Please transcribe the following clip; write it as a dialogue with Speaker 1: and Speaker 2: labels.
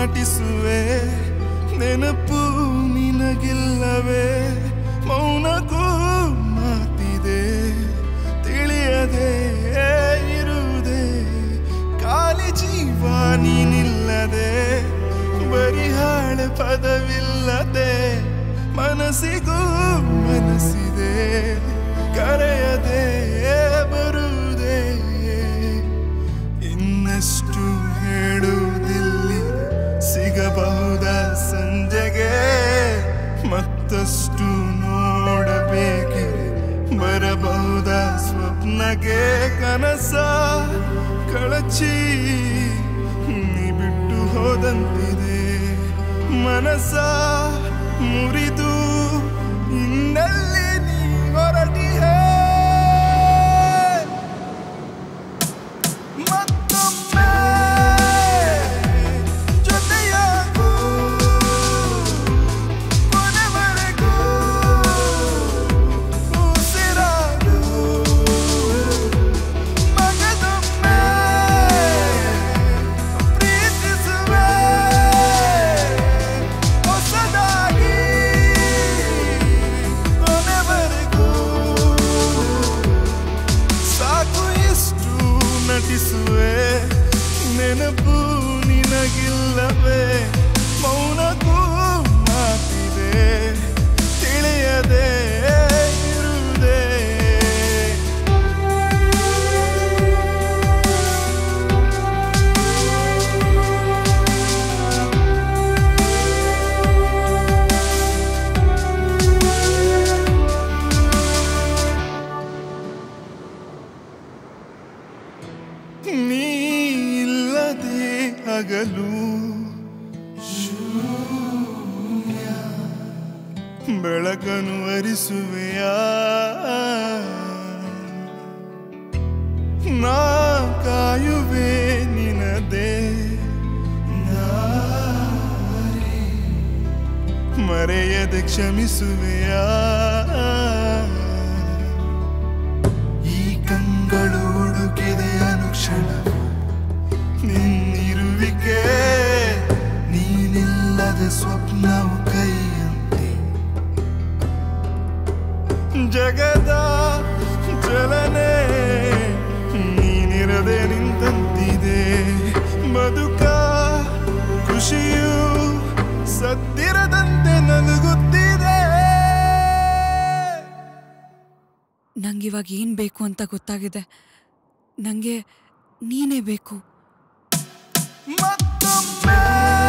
Speaker 1: ನಟಿಸುವೆ ನೆನಪು ನಿನಗಿಲ್ಲವೇ ಮೌನಕ್ಕೂ ಮಾತಿದೆ ತಿಳಿಯದೆ ಇರುವುದೇ ಖಾಲಿ ಜೀವ ನೀನಿಲ್ಲದೆ ಬರಿಹಾಳೆ ಪದವಿಲ್ಲದೆ ಮನಸ್ಸಿಗೂ ಮನಸ್ಸಿದೆ ಕರೆಯದೆ ಬರುವುದೇ ಇನ್ನಷ್ಟು ಹೇಳುವುದಿಲ್ಲಿ ಸಿಗಬಹುದ ಸಂಜೆಗೆ ಮತ್ತಷ್ಟು ನೋಡಬೇಕಿದೆ ಬರಬಹುದ ಸ್ವಪ್ನಕ್ಕೆ ಕನಸ ಕಳಚಿ ನೀ ಬಿಟ್ಟು ಹೋದಂತಿದೆ ಮನಸ ಮುರಿದು ಇನ್ನಲ್ಲಿ ನೀ ಹೊರಟಿಹೇ ಮತ್ತೊಮ್ಮೆ ಜೊತೆಯಾಗು ಕೊನೆವರೆಗೂ ಉಸಿರಾಡು ಮಗದೊಮ್ಮೆ ಪ್ರೀತಿಸುವೆ ಹೊಸದಾಗಿ ಕೊನೆವರೆಗೂ ಸಾಕು ಇಷ್ಟು ನಟಿಸುವೆ ನೆನಪು ನಿನಗಿಲ್ಲವೇ ಮೌನಕ್ಕೂ ಮಾತಿದೆ ತಿಳಿಯದೆ ಇರುವುದೇ ನೀ ಇಲ್ಲದೆ ಹಗಲು ಶೂನ್ಯ. ಬೆಳಕನ್ನು ಹರಿಸುವೆಯ ನಾ ಕಾಯುವೆ ನಿನದೆ ದಾರಿ. ಮರೆಯದೆ ಕ್ಷಮಿಸುವೆಯಾ ಈ ಕಂಗಳು ಹುಡುಕಿದೆ ಅನುಕ್ಷಣ ನಿನ್ನಿರುವಿಕೆ ನೀನಿಲ್ಲದ ಸ್ವಪ್ನವು ಕೈಯಂತೆ ಜಗದ ಚಲನೆ ನೀನಿರದೆ ನಿಂತಂತಿದೆ ಬದುಕ ಖುಷಿಯು ಸತ್ತಿರದಂತೆ ನಲುಗುತ್ತಿದೆ
Speaker 2: ನಂಗಿವಾಗ ಏನು ಬೇಕು ಅಂತ ಗೊತ್ತಾಗಿದೆ ನನಗೆ ನೀನೇ ಬೇಕು
Speaker 1: ಮತ್ತೊಮ್ಮೆ